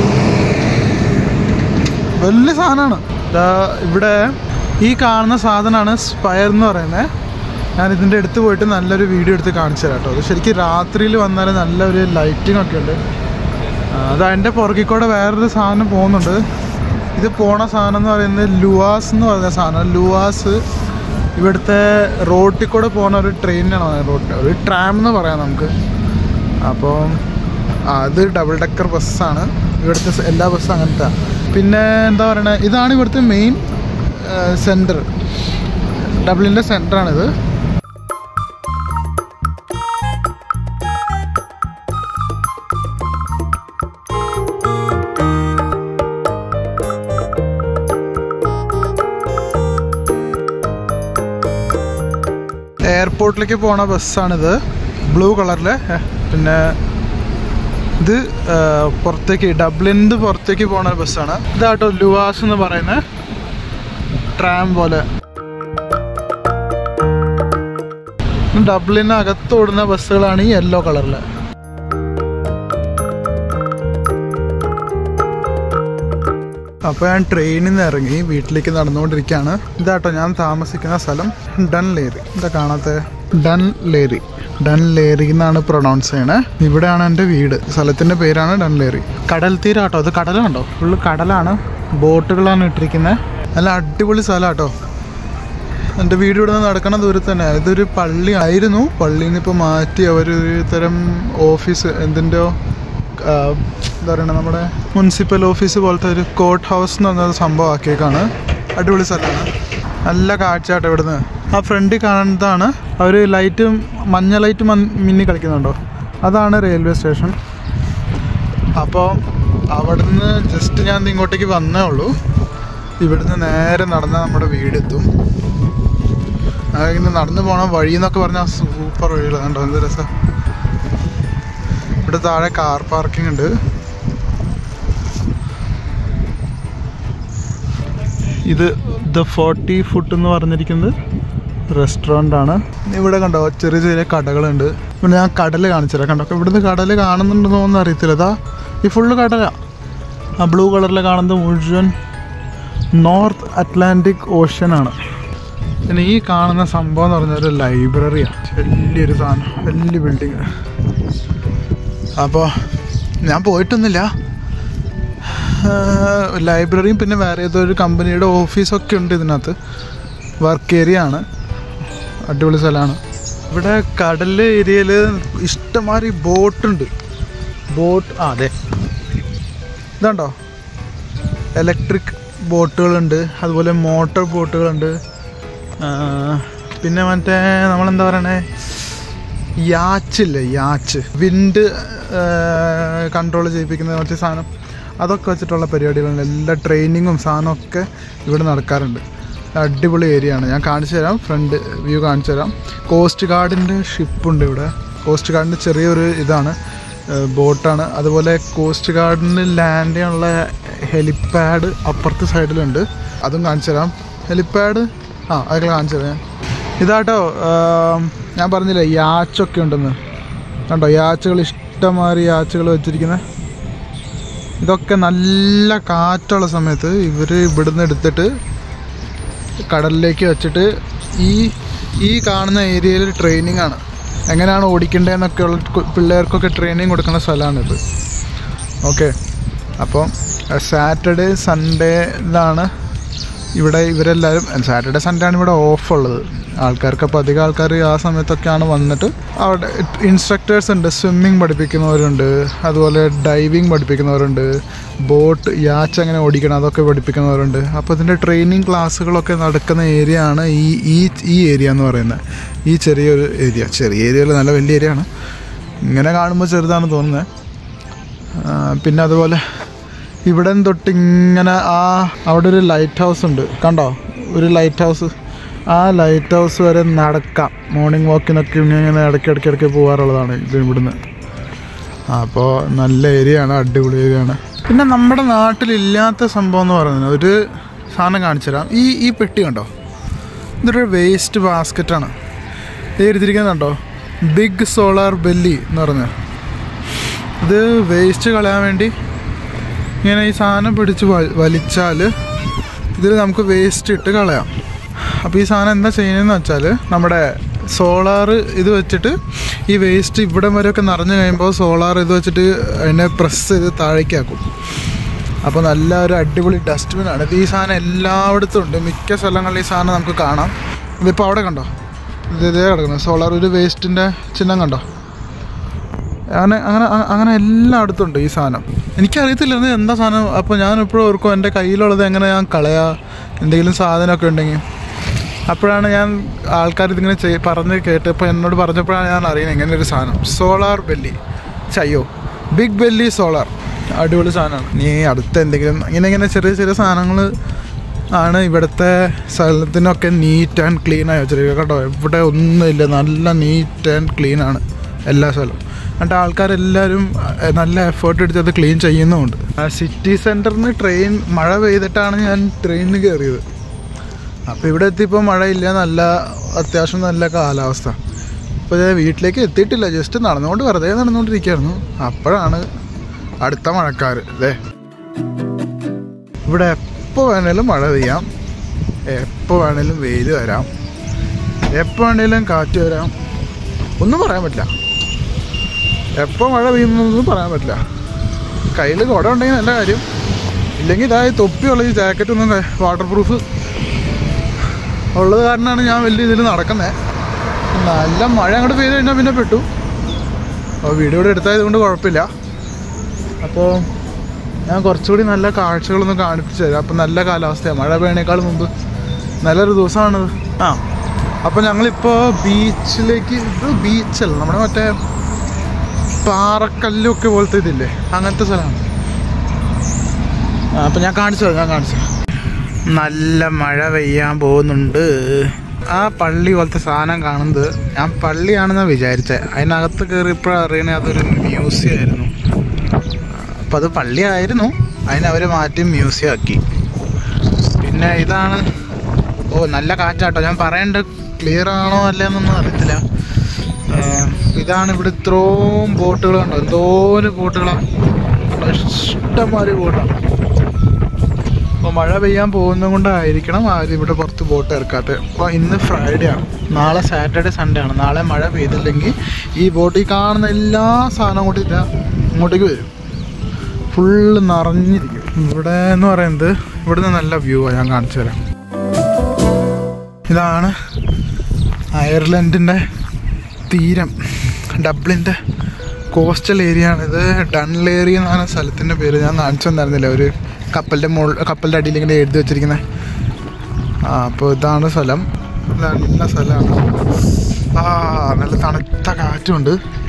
വലിയ സാധനമാണ് ദാ ഇവിടെ ഈ കാണുന്ന സാധനമാണ് സ്പയർ എന്ന് പറയുന്നത് ഞാൻ ഇതിൻ്റെ അടുത്ത് പോയിട്ട് നല്ലൊരു വീഡിയോ എടുത്ത് കാണിച്ചു തരാം കേട്ടോ അത് ശരിക്കും രാത്രിയിൽ വന്നാൽ നല്ലൊരു ലൈറ്റിംഗ് ഒക്കെ ഉണ്ട് ആ, അത് അതിൻ്റെ പുറകിൽ കൂടെ വേറൊരു സാധനം പോകുന്നുണ്ട് ഇത് പോണ സാധനം എന്ന് പറയുന്നത് ലുവാസ് എന്ന് പറയുന്ന സാധനം ലുവാസ് ഇവിടുത്തെ റോട്ടിൽ കൂടെ പോകുന്ന ഒരു ട്രെയിനാണ് റോഡ് ഒരു ട്രാം എന്ന് പറയാം നമുക്ക് അപ്പോൾ അത് ഡബിൾ ഡെക്കർ ബസ്സാണ് ഇവിടുത്തെ സ- എല്ലാ ബസ്സും അങ്ങനത്തെ പിന്നെ എന്താ പറയണേ ഇതാണ് ഇവിടുത്തെ മെയിൻ സെൻറ്റർ ഡബിളിൻ്റെ സെൻറ്ററാണിത് എയർപോർട്ടിലേക്ക് പോണ ബസ്സാണിത് ബ്ലൂ കളറിൽ പിന്നെ ഇത് ആ, പുറത്തേക്ക് ഡബ്ലിൻ്റെ പുറത്തേക്ക് പോണ ബസ്സാണ് ഇതാട്ടോ ലുവാസ് എന്ന് പറയുന്ന ട്രാം പോലെ ഡബ്ലിന് അകത്തോടുന്ന ബസ്സുകളാണ് ഈ യെല്ലോ കളറിൽ അപ്പോൾ ഞാൻ ട്രെയിനിൽ നിന്ന് ഇറങ്ങി വീട്ടിലേക്ക് നടന്നുകൊണ്ടിരിക്കുകയാണ് ഇതാട്ടോ ഞാൻ താമസിക്കുന്ന സ്ഥലം ഡൺ ലേറി എന്താ കാണാത്ത ഡൺ ലേറി ഡൺ ലേറി എന്നാണ് പ്രൊണൗൺസ് ചെയ്യണേ ഇവിടെയാണ് എൻ്റെ വീട് സ്ഥലത്തിൻ്റെ പേരാണ് ഡൺ ലേറി കടൽ തീരാട്ടോ അത് കടലുണ്ടോ ഫുള്ള് കടലാണ് ബോട്ടുകളാണ് ഇട്ടിരിക്കുന്നത് നല്ല അടിപൊളി സ്ഥലമാട്ടോ എൻ്റെ വീട് ഇവിടെ നിന്ന് നടക്കണ ദൂരത്ത് തന്നെ ഇതൊരു പള്ളി ആയിരുന്നു പള്ളിയിൽ നിന്ന് ഇപ്പോൾ മാറ്റി അവരൊരു തരം ഓഫീസ് എന്തിൻ്റെയോ ആ, എന്താ പറയുക നമ്മുടെ മുനിസിപ്പൽ ഓഫീസ് പോലത്തെ ഒരു കോർട്ട് ഹൗസ് എന്ന് പറഞ്ഞ സംഭവം ആക്കിയേക്കാണ് അടിപൊളി സ്ഥലമാണ് നല്ല കാഴ്ചയാട്ടോ ഇവിടുന്ന് ആ ഫ്രണ്ടിൽ കാണുന്നതാണ് അവർ ലൈറ്റ് മഞ്ഞ ലൈറ്റ് മിന്നി കളിക്കുന്നുണ്ടോ അതാണ് റെയിൽവേ സ്റ്റേഷൻ അപ്പോൾ അവിടുന്ന് ജസ്റ്റ് ഞാൻ ദേ ഇങ്ങോട്ടേക്ക് വന്നേ ഉള്ളൂ ഇവിടുന്ന് നേരെ നടന്നാൽ നമ്മുടെ വീടെത്തും ഇങ്ങനെ നടന്നു പോണ വഴി എന്നൊക്കെ പറഞ്ഞാൽ സൂപ്പർ വഴികളാണ് കണ്ടോ എന്ത് രസം ഇവിടെ താഴെ കാർ പാർക്കിംഗ് ഉണ്ട് ഇത് ദ ഫോർട്ടി ഫുഡ് എന്ന് പറഞ്ഞിരിക്കുന്നത് റെസ്റ്റോറൻ്റ് ആണ് ഇവിടെ കണ്ടോ ചെറിയ ചെറിയ കടകളുണ്ട് പിന്നെ ഞാൻ കടൽ കാണിച്ചു തരാം കണ്ടോ ഇവിടുന്ന് കടൽ കാണുന്നുണ്ടെന്നോ ഒന്നും അറിയത്തില്ല ഇതാ ഈ ഫുള്ള് കടലാ ആ ബ്ലൂ കളറിൽ കാണുന്നത് മുഴുവൻ നോർത്ത് അറ്റ്ലാന്റിക് ഓഷ്യൻ ആണ് പിന്നെ ഈ കാണുന്ന സംഭവം എന്ന് പറഞ്ഞാൽ ഒരു ലൈബ്രറിയാണ് വലിയൊരു സാധനം വലിയ ബിൽഡിങ് അപ്പോൾ ഞാൻ പോയിട്ടൊന്നുമില്ല ലൈബ്രറിയും പിന്നെ വേറെ ഏതോ ഒരു കമ്പനിയുടെ ഓഫീസൊക്കെ ഉണ്ട് ഇതിനകത്ത് വർക്ക് ഏരിയ ആണ് അടിപൊളി സ്ഥലമാണ് ഇവിടെ കടൽ ഏരിയയിൽ ഇഷ്ടംമാതിരി ബോട്ടുണ്ട് ബോട്ട് ആ അതെ ഇതുണ്ടോ ഇലക്ട്രിക് ബോട്ടുകളുണ്ട് അതുപോലെ മോട്ടോർ ബോട്ടുകളുണ്ട് ആ, പിന്നെ മറ്റേ നമ്മളെന്താ പറയണേ യാച്ചില്ലേ യാച്ച് വിൻഡ് കൺട്രോൾ ചെയ്യിപ്പിക്കുന്ന മറ്റേ സാധനം അതൊക്കെ വെച്ചിട്ടുള്ള പരിപാടികളുണ്ട് എല്ലാ ട്രെയിനിങ്ങും സാധനമൊക്കെ ഇവിടെ നടക്കാറുണ്ട് അടിപൊളി ഏരിയ ആണ് ഞാൻ കാണിച്ചു തരാം ഫ്രണ്ട് വ്യൂ കാണിച്ചു തരാം കോസ്റ്റ് ഗാർഡിൻ്റെ ഷിപ്പുണ്ട് ഇവിടെ കോസ്റ്റ് ഗാർഡിൻ്റെ ചെറിയൊരു ഇതാണ് ബോട്ടാണ് അതുപോലെ കോസ്റ്റ് ഗാർഡിന് ലാൻഡ് ചെയ്യാനുള്ള ഹെലിപ്പാഡ് അപ്പുറത്തെ സൈഡിലുണ്ട് അതും കാണിച്ചു തരാം ഹെലിപ്പാഡ് ആ അതൊക്കെ കാണിച്ചു തരാം ഇതാട്ടോ ആം, ഞാൻ പറഞ്ഞില്ലേ യാച്ചൊക്കെ ഉണ്ടെന്ന് കണ്ടോ യാച്ചുകൾ ഇഷ്ടംമാതിരി യാച്ചുകൾ വെച്ചിരിക്കുന്നത് ഇതൊക്കെ നല്ല കാറ്റുള്ള സമയത്ത് ഇവർ ഇവിടുന്ന് എടുത്തിട്ട് കടലിലേക്ക് വെച്ചിട്ട് ഈ ഈ കാണുന്ന ഏരിയയിൽ ട്രെയിനിങ് ആണ് എങ്ങനെയാണ് ഓടിക്കേണ്ടതെന്നൊക്കെ ഉള്ള കു- പിള്ളേർക്കൊക്കെ ട്രെയിനിങ് കൊടുക്കുന്ന സ്ഥലമാണിത് ഓക്കെ അപ്പം സാറ്റർഡേ സൺഡേയിലാണ് ഇവിടെ ഇവരെല്ലാവരും സാറ്റർഡേ സൺഡേ ആണ് ഇവിടെ ഓഫ് ഉള്ളത് ആൾക്കാർക്ക് അപ്പോൾ അധികം ആൾക്കാർ ആ സമയത്തൊക്കെയാണ് വന്നിട്ട് അവിടെ ഇൻസ്ട്രക്ടേഴ്സ് ഉണ്ട് സ്വിമ്മിങ് പഠിപ്പിക്കുന്നവരുണ്ട് അതുപോലെ ഡൈവിങ് പഠിപ്പിക്കുന്നവരുണ്ട് ബോട്ട് യാച്ച് എങ്ങനെ ഓടിക്കണം അതൊക്കെ പഠിപ്പിക്കുന്നവരുണ്ട് അപ്പോൾ ഇതിൻ്റെ ട്രെയിനിങ് ക്ലാസ്സുകളൊക്കെ നടക്കുന്ന ഏരിയ ആണ് ഈ ഈ ഈ ഏരിയ എന്ന് പറയുന്നത് ഈ ചെറിയൊരു ഏരിയ ചെറിയ ഏരിയയിൽ നല്ല വലിയ ഏരിയ ആണ് ഇങ്ങനെ കാണുമ്പോൾ ചെറുതാണ് തോന്നുന്നത് ആ, പിന്നെ അതുപോലെ ഇവിടെ തൊട്ട് ഇങ്ങനെ ആ അവിടെ ഒരു ലൈറ്റ് ഹൗസ് ഉണ്ട് കണ്ടോ ഒരു ലൈറ്റ് ഹൗസ് ആ ലൈറ്റ് ഹൗസ് വരെ നടക്കാം മോർണിംഗ് വാക്കിനൊക്കെ ഇങ്ങനെ ഇടയ്ക്ക് ഇടയ്ക്ക് ഇടയ്ക്ക് പോകാറുള്ളതാണ് ഇത് ഇവിടുന്ന് അപ്പോൾ നല്ല ഏരിയ ആണ് അടിപൊളി ഏരിയ ആണ് പിന്നെ നമ്മുടെ നാട്ടിലില്ലാത്ത സംഭവം എന്ന് പറയുന്നത് ഒരു സാധനം കാണിച്ചു തരാം ഈ ഈ പെട്ടി കണ്ടോ ഇതൊരു വേസ്റ്റ് ബാസ്ക്കറ്റാണ് ഇത് എഴുതിയിരിക്കുന്നുണ്ടോ ബിഗ് സോളാർ ബെല്ലി എന്ന് പറഞ്ഞ ഇത് വേസ്റ്റ് കളയാൻ വേണ്ടി ഇങ്ങനെ ഈ സാധനം പിടിച്ച് വലിച്ചാൽ ഇതിൽ നമുക്ക് വേസ്റ്റ് ഇട്ട് കളയാം അപ്പോൾ ഈ സാധനം എന്താ ചെയ്യുന്നതെന്ന് വെച്ചാൽ നമ്മുടെ സോളാർ ഇത് വെച്ചിട്ട് ഈ വേസ്റ്റ് ഇവിടം വരെയൊക്കെ നിറഞ്ഞു കഴിയുമ്പോൾ സോളാർ ഇത് വെച്ചിട്ട് അതിനെ പ്രസ് ചെയ്ത് താഴേക്കാക്കും അപ്പോൾ നല്ല ഒരു അടിപൊളി ഡസ്റ്റ്ബിൻ ആണ് ഇത് ഈ സാധനം എല്ലായിടത്തും ഉണ്ട് മിക്ക സ്ഥലങ്ങളിൽ ഈ സാധനം നമുക്ക് കാണാം ഇതിപ്പോൾ അവിടെ കണ്ടോ ഇത് ഇതേ കിടക്കുന്നത് സോളാർ ഒരു വേസ്റ്റിൻ്റെ ചിഹ്നം കണ്ടോ അങ്ങനെ അങ്ങനെ അ- അങ്ങനെ എല്ലായിടത്തും ഉണ്ട് ഈ സാധനം എനിക്കറിയത്തില്ലായിരുന്നു എന്താ സാധനം അപ്പോൾ ഞാൻ എപ്പോഴും ഓർക്കും എൻ്റെ കയ്യിലുള്ളത് എങ്ങനെ ഞാൻ കളയാ എന്തെങ്കിലും സാധനമൊക്കെ ഉണ്ടെങ്കിൽ അപ്പോഴാണ് ഞാൻ ആൾക്കാർ ഇതിങ്ങനെ ചെയ് പറഞ്ഞ് കേട്ടപ്പോൾ എന്നോട് പറഞ്ഞപ്പോഴാണ് ഞാൻ അറിയുന്നത് ഇങ്ങനെ ഒരു സാധനം സോളാർ ബെല്ലി ചയ്യോ ബിഗ് ബെല്ലി സോളാർ അടിപൊളി സാധനമാണ് നീ അടുത്ത എന്തെങ്കിലും ഇങ്ങനെ ഇങ്ങനെ ചെറിയ ചെറിയ സാധനങ്ങൾ ആണ് ഇവിടുത്തെ സ്ഥലത്തിനൊക്കെ നീറ്റ് ആൻഡ് ക്ലീൻ ആയി വെച്ചിരിക്കുക കേട്ടോ ഇവിടെ ഒന്നുമില്ല നല്ല നീറ്റ് ആൻഡ് ക്ലീൻ ആണ് എല്ലാ സ്ഥലവും എന്നിട്ട് ആൾക്കാരെല്ലാവരും അഹ്, നല്ല എഫേർട്ട് എടുത്ത് അത് ക്ലീൻ ചെയ്യുന്നുമുണ്ട് സിറ്റി സെൻറ്ററിൽ നിന്ന് ട്രെയിൻ മഴ പെയ്തിട്ടാണ് ഞാൻ ട്രെയിനിന് കയറിയത് അപ്പോൾ ഇവിടെ എത്തിയപ്പോൾ മഴയില്ല നല്ല അത്യാവശ്യം നല്ല കാലാവസ്ഥ അപ്പോൾ ഞാൻ വീട്ടിലേക്ക് എത്തിയിട്ടില്ല ജസ്റ്റ് നടന്നുകൊണ്ട് വെറുതെ നടന്നുകൊണ്ടിരിക്കുകയായിരുന്നു അപ്പോഴാണ് അടുത്ത മഴക്കാർ അല്ലേ ഇവിടെ എപ്പോൾ വേണേലും മഴ പെയ്യാം എപ്പോൾ വേണേലും വെയിൽ വരാം എപ്പോൾ വേണേലും കാറ്റ് വരാം ഒന്നും പറയാൻ പറ്റില്ല എപ്പോൾ മഴ പെയ്യുന്നൊന്നും പറയാൻ പറ്റില്ല കയ്യിൽ കുട ഉണ്ടെങ്കിൽ നല്ല കാര്യം ഇല്ലെങ്കിൽ ഇതായി തൊപ്പിയുള്ള ഈ ജാക്കറ്റൊന്നും വാട്ടർ പ്രൂഫ് ഉള്ളത് കാരണമാണ് ഞാൻ വലിയ ഇതിൽ നടക്കുന്നത് നല്ല മഴ അങ്ങോട്ട് പെയ്ത് കഴിഞ്ഞാൽ പിന്നെ പെട്ടു അപ്പോൾ വീഡിയോ ഇവിടെ എടുത്തായത് കൊണ്ട് കുഴപ്പമില്ല അപ്പോൾ ഞാൻ കുറച്ചുകൂടി നല്ല കാഴ്ചകളൊന്നും കാണിപ്പിച്ചു തരാം അപ്പം നല്ല കാലാവസ്ഥയാണ് മഴ പെയ്യണേക്കാൾ മുമ്പ് നല്ലൊരു ദിവസമാണിത് ആ അപ്പോൾ ഞങ്ങളിപ്പോൾ ബീച്ചിലേക്ക് ഇത് ബീച്ചല്ല നമ്മുടെ മറ്റേ പാറക്കല്ലൊക്കെ പോലത്തെ ഇതില്ലേ അങ്ങനത്തെ സ്ഥലമാണ് ആ, അപ്പം ഞാൻ കാണിച്ചു തരാം, ഞാൻ കാണിച്ചു തരാം. നല്ല മഴ പെയ്യാൻ പോകുന്നുണ്ട് ആ പള്ളി പോലത്തെ സാധനം കാണുന്നത് ഞാൻ പള്ളിയാണെന്ന് വിചാരിച്ചത് അതിനകത്ത് കയറിയപ്പോഴാണ് അറിയണേ അതൊരു മ്യൂസിയം ആയിരുന്നു അപ്പം അത് പള്ളിയായിരുന്നു അതിനവർ മാറ്റി മ്യൂസിയം ആക്കി പിന്നെ ഇതാണ് ഓ നല്ല കാറ്റാട്ടോ ഞാൻ പറയേണ്ട ക്ലിയർ ആണോ അല്ലെന്നൊന്നും അറിയത്തില്ല ആ, ഇതാണ് ഇവിടെ ഇത്രയും ബോട്ടുകൾ കണ്ടോ എന്തോരം ബോട്ടുകളാണ് ഇഷ്ടംമാതിരി ബോട്ടാണ് അപ്പോൾ മഴ പെയ്യാൻ പോകുന്നത് കൊണ്ടായിരിക്കണം ആരും ഇവിടെ പുറത്ത് ബോട്ട് ഇറക്കാത്തത് അപ്പോൾ ഇന്ന് ഫ്രൈഡേ ആണ് നാളെ സാറ്റർഡേ സൺഡേ ആണ് നാളെ മഴ പെയ്തില്ലെങ്കിൽ ഈ ബോട്ടിൽ കാണുന്ന എല്ലാ സാധനവും കൂടി ഇതാ ഇങ്ങോട്ടേക്ക് വരും ഫുള്ള് നിറഞ്ഞിരിക്കും ഇവിടെ എന്ന് പറയുന്നത് ഇവിടുന്ന് നല്ല വ്യൂ ആണ് ഞാൻ കാണിച്ചു തരാം ഇതാണ് അയർലൻഡിൻ്റെ തീരം ഡബ്ലിൻ്റെ കോസ്റ്റൽ ഏരിയ ആണിത് ഡൺലേറി എന്നാണ് സ്ഥലത്തിൻ്റെ പേര് ഞാൻ കാണിച്ചു തന്നായിരുന്നില്ല ഒരു കപ്പലിൻ്റെ മുകൾ കപ്പലിൻ്റെ അടിയിൽ ഇങ്ങനെ എഴുതി വെച്ചിരിക്കുന്നത് ആ അപ്പോൾ ഇതാണ് സ്ഥലം നല്ല സ്ഥലമാണ് ആ നല്ല തണുത്ത കാറ്റുണ്ട്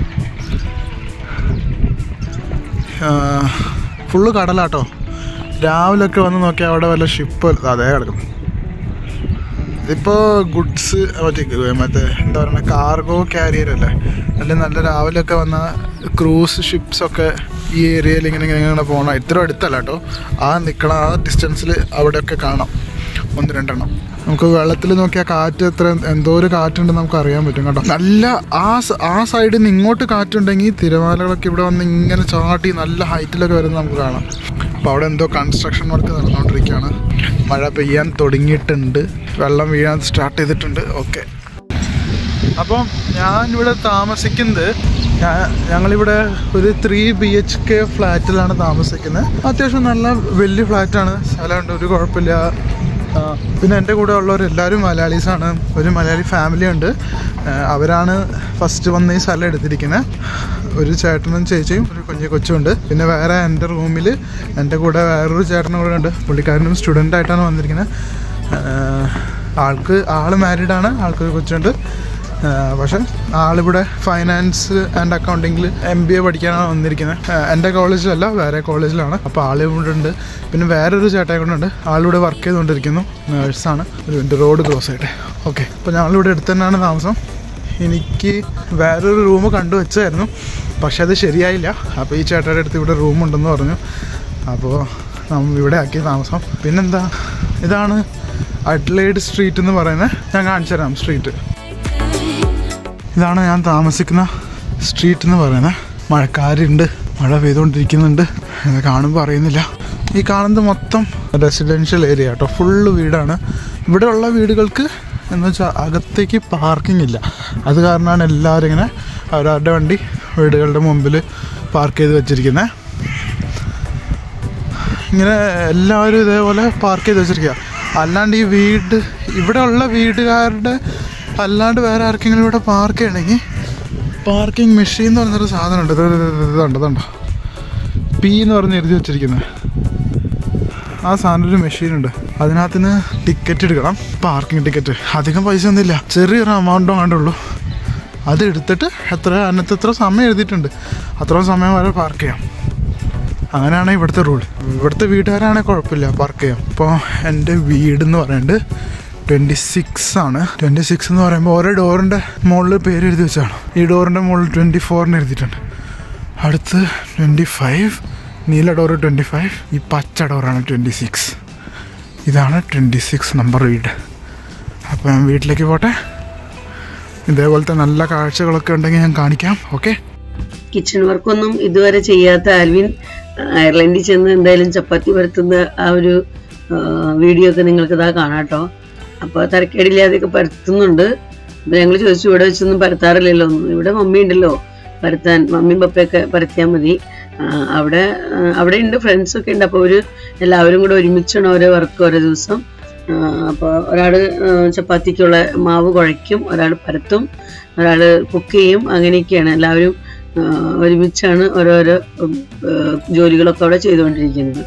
ഫുള്ള് കടലാട്ടോ രാവിലെയൊക്കെ വന്ന് നോക്കിയാൽ അവിടെ വല്ല ഷിപ്പ് അതേ കിടക്കും ഇതിപ്പോൾ ഗുഡ്സ് മറ്റേ മറ്റേ എന്താ പറയുക കാർഗോ കാരിയർ അല്ലേ അല്ലെങ്കിൽ നല്ല രാവിലെയൊക്കെ വന്ന ക്രൂസ് ഷിപ്സൊക്കെ ഈ ഏരിയയിൽ ഇങ്ങനെ ഇങ്ങനെ ഇങ്ങനെ പോകണം ഇത്ര അടുത്തല്ല കേട്ടോ ആ നിൽക്കണ ആ ഡിസ്റ്റൻസിൽ അവിടെയൊക്കെ കാണാം ഒന്ന് രണ്ടെണ്ണം നമുക്ക് വെള്ളത്തിൽ നോക്കിയാൽ കാറ്റ് എത്ര എന്തോ ഒരു കാറ്റുണ്ടെന്ന് നമുക്ക് അറിയാൻ പറ്റും കേട്ടോ നല്ല ആ സ- ആ സൈഡിൽ നിന്ന് ഇങ്ങോട്ട് കാറ്റുണ്ടെങ്കിൽ തിരമാലകളൊക്കെ ഇവിടെ വന്ന് ഇങ്ങനെ ചാട്ടി നല്ല ഹൈറ്റിലൊക്കെ വരുന്നത് നമുക്ക് കാണാം അപ്പോൾ അവിടെ എന്തോ കൺസ്ട്രക്ഷൻ വർക്ക് നടന്നുകൊണ്ടിരിക്കുകയാണ് മഴ പെയ്യാൻ തുടങ്ങിയിട്ടുണ്ട് വെള്ളം വീഴാൻ സ്റ്റാർട്ട് ചെയ്തിട്ടുണ്ട് ഓക്കെ അപ്പം ഞാനിവിടെ താമസിക്കുന്നത് ഞാ- ഞങ്ങളിവിടെ ഒരു ത്രീ ബി എച്ച് കെ ഫ്ലാറ്റിലാണ് താമസിക്കുന്നത് അത്യാവശ്യം നല്ല വലിയ ഫ്ലാറ്റാണ് സ്ഥലമുണ്ട് ഒരു കുഴപ്പമില്ല ആ, പിന്നെ എൻ്റെ കൂടെ ഉള്ളവരെല്ലാവരും മലയാളീസാണ് ഒരു മലയാളി ഫാമിലി ഉണ്ട് ആ, അവരാണ് ഫസ്റ്റ് വന്ന് ഈ സ്ഥലം എടുത്തിരിക്കുന്നത് ഒരു ചേട്ടനും ചേച്ചിയും ഒരു കുഞ്ഞു കൊച്ചുണ്ട് പിന്നെ വേറെ എൻ്റെ റൂമിൽ എൻ്റെ കൂടെ വേറൊരു ചേട്ടനും കൂടെ ഉണ്ട് പുള്ളിക്കാരനും സ്റ്റുഡൻ്റ് ആയിട്ടാണ് വന്നിരിക്കുന്നത് ആ, ആൾക്ക് ആൾ മാരീഡാണ് ആൾക്കൊരു കൊച്ചുണ്ട് ആ, പക്ഷെ ആളിവിടെ ഫൈനാൻസ് ആൻഡ് അക്കൗണ്ടിങ്ങിൽ എം ബി എ പഠിക്കാനാണ് വന്നിരിക്കുന്നത് ആ, എൻ്റെ കോളേജിലല്ല വേറെ കോളേജിലാണ് അപ്പോൾ ആൾ ഇവിടെ ഉണ്ട് പിന്നെ വേറൊരു ചേട്ടായി കൂടെ ഉണ്ട് ആളിവിടെ വർക്ക് ചെയ്തുകൊണ്ടിരിക്കുന്നു നേഴ്സാണ് ഒരു മിനിറ്റ് റോഡ് ക്രോസ് ആയിട്ട് ഓക്കെ അപ്പോൾ ഞങ്ങളിവിടെ അടുത്ത് തന്നെയാണ് താമസം എനിക്ക് വേറൊരു റൂം കണ്ടു വെച്ചായിരുന്നു പക്ഷെ അത് ശരിയായില്ല അപ്പോൾ ഈ ചേട്ടായുടെ അടുത്ത് ഇവിടെ റൂം ഉണ്ടെന്ന് പറഞ്ഞു അപ്പോൾ നമ്മൾ ഇവിടെ ആക്കി താമസം പിന്നെന്താ ഇതാണ് അഡ്ലൈഡ് സ്ട്രീറ്റ് എന്ന് പറയുന്നത് ഞാൻ കാണിച്ചു തരാം സ്ട്രീറ്റ് ഇതാണ് ഞാൻ താമസിക്കുന്ന സ്ട്രീറ്റ് എന്ന് പറയുന്നത് മഴക്കാരുണ്ട് മഴ പെയ്തുകൊണ്ടിരിക്കുന്നുണ്ട് ഇത് കാണുമ്പോൾ അറിയുന്നില്ല ഈ കാണുന്നത് മൊത്തം റെസിഡൻഷ്യൽ ഏരിയ കേട്ടോ ഫുള്ള് വീടാണ് ഇവിടെ ഉള്ള വീടുകൾക്ക് എന്ന് വെച്ചാൽ അകത്തേക്ക് പാർക്കിംഗ് ഇല്ല അത് കാരണമാണ് എല്ലാവരും ഇങ്ങനെ അവരവരുടെ വണ്ടി വീടുകളുടെ മുമ്പിൽ പാർക്ക് ചെയ്ത് വെച്ചിരിക്കുന്നത് ഇങ്ങനെ എല്ലാവരും ഇതേപോലെ പാർക്ക് ചെയ്ത് വെച്ചിരിക്കുക അല്ലാണ്ട് ഈ വീട് ഇവിടെ ഉള്ള വീടുകാരുടെ അല്ലാണ്ട് വേറെ ആർക്കെങ്കിലും ഇവിടെ പാർക്ക് ചെയ്യണമെങ്കിൽ പാർക്കിംഗ് മെഷീൻ എന്ന് പറഞ്ഞൊരു സാധനമുണ്ട് ഇത് ഇത് ഇത് ഇതുണ്ട് ഇതുണ്ടോ പി എന്ന് പറഞ്ഞ് എഴുതി വെച്ചിരിക്കുന്നത് ആ സാധനം ഒരു മെഷീനുണ്ട് അതിനകത്ത് നിന്ന് ടിക്കറ്റ് എടുക്കണം പാർക്കിംഗ് ടിക്കറ്റ് അധികം പൈസ ഒന്നുമില്ല ചെറിയൊരു എമൗണ്ടോ കണ്ടുള്ളൂ അത് എടുത്തിട്ട് എത്ര അതിനകത്ത് എത്ര സമയം എഴുതിയിട്ടുണ്ട് അത്രയും സമയം വരെ പാർക്ക് ചെയ്യാം അങ്ങനെയാണ് ഇവിടുത്തെ റൂൾ ഇവിടുത്തെ വീട്ടുകാരാണെങ്കിൽ കുഴപ്പമില്ല പാർക്ക് ചെയ്യാം ഇപ്പോൾ എൻ്റെ വീട് എന്ന് പറയുന്നത് ട്വൻറ്റി സിക്സ് ആണ് ട്വൻറ്റി സിക്സ് എന്ന് പറയുമ്പോൾ ഓരോ ഡോറിൻ്റെ മുകളിൽ പേര് എഴുതി വെച്ചാണ് ഈ ഡോറിൻ്റെ മുകളിൽ ട്വൻറ്റി ഫോറിന് എഴുതിയിട്ടുണ്ട് അടുത്ത് ട്വൻറ്റി ഫൈവ് നീല ഡോറ് ട്വൻറ്റി ഫൈവ് ഈ പച്ച ഡോറാണ് ട്വൻറ്റി സിക്സ് ഇതാണ് ട്വൻറ്റി സിക്സ് നമ്പർ വീട് അപ്പോൾ ഞാൻ വീട്ടിലേക്ക് പോട്ടെ ഇതേപോലത്തെ നല്ല കാഴ്ചകളൊക്കെ ഉണ്ടെങ്കിൽ ഞാൻ കാണിക്കാം ഓക്കെ കിച്ചൺ വർക്കൊന്നും ഇതുവരെ ചെയ്യാത്ത ആൽവിൻ അയർലൻഡിൽ ചെന്ന് എന്തായാലും ചപ്പാത്തി പരത്തുന്ന ആ ഒരു വീഡിയോ ഒക്കെ നിങ്ങൾക്ക് ഇതാ കാണാം കേട്ടോ അപ്പോൾ തരക്കേടില്ലാതെയൊക്കെ പരത്തുന്നുണ്ട് അപ്പോൾ ഞങ്ങൾ ചോദിച്ചു ഇവിടെ വെച്ചൊന്നും പരത്താറില്ലല്ലോ ഒന്നും ഇവിടെ മമ്മി ഉണ്ടല്ലോ പരത്താൻ മമ്മിയും പപ്പയൊക്കെ പരത്തിയാൽ മതി ആ, അവിടെ ആ, അവിടെ ഉണ്ട് ഫ്രണ്ട്സൊക്കെ ഉണ്ട് അപ്പോൾ ഒരു എല്ലാവരും കൂടെ ഒരുമിച്ചാണ് ഓരോ വർക്ക് ഓരോ ദിവസം അപ്പോൾ ഒരാൾ ചപ്പാത്തിക്കുള്ള മാവ് കുഴയ്ക്കും ഒരാൾ പരത്തും ഒരാൾ കുക്ക് ചെയ്യും അങ്ങനെയൊക്കെയാണ് എല്ലാവരും ആ, ഒരുമിച്ചാണ് ഓരോരോ ഉം, ആ, ജോലികളൊക്കെ അവിടെ ചെയ്തുകൊണ്ടിരിക്കുന്നത്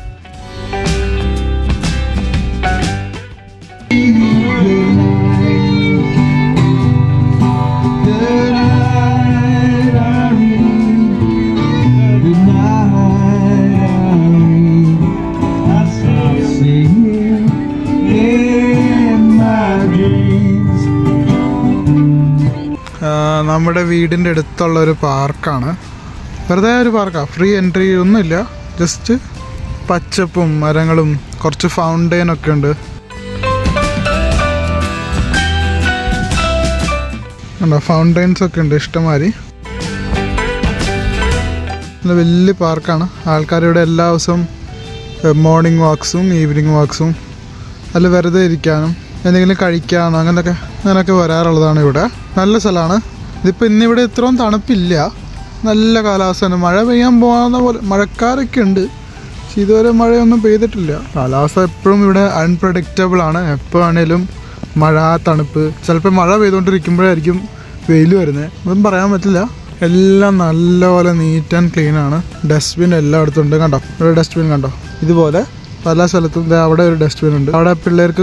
നമ്മുടെ വീടിൻ്റെ അടുത്തുള്ള ഒരു പാർക്കാണ് വെറുതെ ഒരു പാർക്കാണ് ഫ്രീ എൻട്രി ഒന്നുമില്ല ജസ്റ്റ് പച്ചപ്പും മരങ്ങളും കുറച്ച് ഫൗണ്ടെയിൻ ഒക്കെ ഉണ്ട് ഉണ്ടോ ഫൗണ്ടെയിൻസ് ഒക്കെ ഉണ്ട് ഇഷ്ടമാതിരി നല്ല വലിയ പാർക്കാണ് ആൾക്കാർ ഇവിടെ എല്ലാ ദിവസവും മോർണിംഗ് വാക്സും ഈവനിങ് വാക്സും അതിൽ വെറുതെ ഇരിക്കാനും എന്തെങ്കിലും കഴിക്കാനോ അങ്ങനെയൊക്കെ അങ്ങനെയൊക്കെ വരാറുള്ളതാണ് ഇവിടെ നല്ല സ്ഥലമാണ് ഇതിപ്പോൾ ഇന്നിവിടെ ഇത്രയും തണുപ്പില്ല നല്ല കാലാവസ്ഥയാണ് മഴ പെയ്യാൻ പോകുന്ന പോലെ മഴക്കാരൊക്കെ ഉണ്ട് പക്ഷെ ഇതുവരെ മഴയൊന്നും പെയ്തിട്ടില്ല കാലാവസ്ഥ എപ്പോഴും ഇവിടെ അൺപ്രഡിക്റ്റബിൾ ആണ് എപ്പോൾ വേണേലും മഴ തണുപ്പ് ചിലപ്പോൾ മഴ പെയ്തുകൊണ്ടിരിക്കുമ്പോഴായിരിക്കും വെയിൽ വരുന്നത് ഒന്നും പറയാൻ പറ്റില്ല എല്ലാം നല്ലപോലെ നീറ്റ് ആൻഡ് ക്ലീൻ ആണ് ഡസ്റ്റ്ബിൻ എല്ലായിടത്തും ഉണ്ട് കണ്ടോ ഒരു ഡസ്റ്റ്ബിൻ കണ്ടോ ഇതുപോലെ പല സ്ഥലത്തും ദേ അവിടെ ഒരു ഡസ്റ്റ്ബിൻ ഉണ്ട് അവിടെ പിള്ളേർക്ക്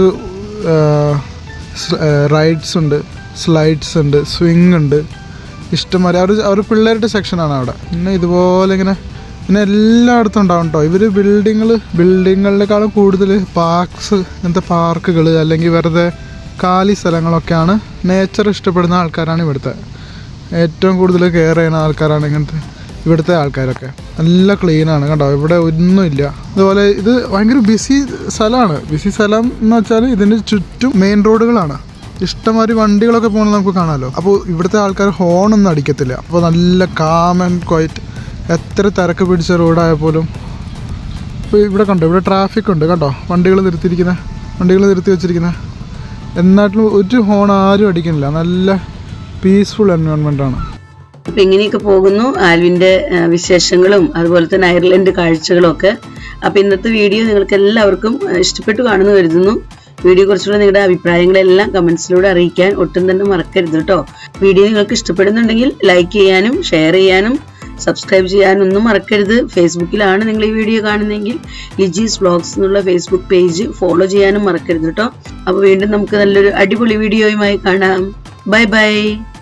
റൈഡ്സ് ഉണ്ട് സ്ലൈഡ്സ് ഉണ്ട് സ്വിങ് ഉണ്ട് ഇഷ്ടംമാതിരി അവർ അവർ പിള്ളേരുടെ സെക്ഷനാണ് അവിടെ പിന്നെ ഇതുപോലെ ഇങ്ങനെ പിന്നെ എല്ലായിടത്തും ഉണ്ടാവും കേട്ടോ ഇവർ ബിൽഡിങ്ങൾ ബിൽഡിങ്ങുകളിനേക്കാളും കൂടുതൽ പാർക്സ് അങ്ങനത്തെ പാർക്കുകൾ അല്ലെങ്കിൽ വെറുതെ കാലി സ്ഥലങ്ങളൊക്കെയാണ് നേച്ചർ ഇഷ്ടപ്പെടുന്ന ആൾക്കാരാണ് ഇവിടുത്തെ ഏറ്റവും കൂടുതൽ കെയർ ചെയ്യുന്ന ആൾക്കാരാണ് ഇങ്ങനത്തെ ഇവിടുത്തെ ആൾക്കാരൊക്കെ നല്ല ക്ലീനാണ് കണ്ടോ ഇവിടെ ഒന്നുമില്ല അതുപോലെ ഇത് ഭയങ്കര ബിസി സ്ഥലമാണ് ബിസി സ്ഥലം എന്ന് വെച്ചാൽ ഇതിന് ചുറ്റും മെയിൻ റോഡുകളാണ് ഇഷ്ടംമാതിരി വണ്ടികളൊക്കെ പോകുന്നത് നമുക്ക് കാണാമല്ലോ അപ്പോൾ ഇവിടുത്തെ ആൾക്കാർ ഹോണൊന്നും അടിക്കത്തില്ല അപ്പോൾ നല്ല കാം ആൻഡ് ക്വൈറ്റ് എത്ര തിരക്ക് പിടിച്ച റോഡായ പോലും ഇപ്പോൾ ഇവിടെ കണ്ടോ ഇവിടെ ട്രാഫിക് ഉണ്ട് കണ്ടോ വണ്ടികൾ നിർത്തിയിരിക്കുന്നത് വണ്ടികൾ നിർത്തി വെച്ചിരിക്കുന്നത് എന്നാട്ടിലും ഒരു ഹോൺ ആരും അടിക്കുന്നില്ല നല്ല പീസ്ഫുൾ എൻവയോൺമെൻ്റ് ആണ് അപ്പൊ ഇങ്ങനെയൊക്കെ പോകുന്നു ആൽവിന്റെ ആ, വിശേഷങ്ങളും അതുപോലെ തന്നെ അയർലൻഡ് കാഴ്ചകളും ഒക്കെ അപ്പൊ ഇന്നത്തെ വീഡിയോ നിങ്ങൾക്ക് എല്ലാവർക്കും ആ, ഇഷ്ടപ്പെട്ടു കാണുന്നു കരുതുന്നു വീഡിയോ കുറിച്ചുള്ള നിങ്ങളുടെ അഭിപ്രായങ്ങളെല്ലാം കമന്റ്സിലൂടെ അറിയിക്കാൻ ഒട്ടും തന്നെ മറക്കരുത് കേട്ടോ വീഡിയോ നിങ്ങൾക്ക് ഇഷ്ടപ്പെടുന്നുണ്ടെങ്കിൽ ലൈക്ക് ചെയ്യാനും ഷെയർ ചെയ്യാനും സബ്സ്ക്രൈബ് ചെയ്യാനൊന്നും മറക്കരുത് ഫേസ്ബുക്കിലാണ് നിങ്ങൾ ഈ വീഡിയോ കാണുന്നതെങ്കിൽ ലിജീസ് വ്ളോഗ്സ് എന്നുള്ള ഫേസ്ബുക്ക് പേജ് ഫോളോ ചെയ്യാനും മറക്കരുത് കേട്ടോ അപ്പോൾ വീണ്ടും നമുക്ക് നല്ലൊരു അടിപൊളി വീഡിയോയുമായി കാണാം ബൈ ബൈ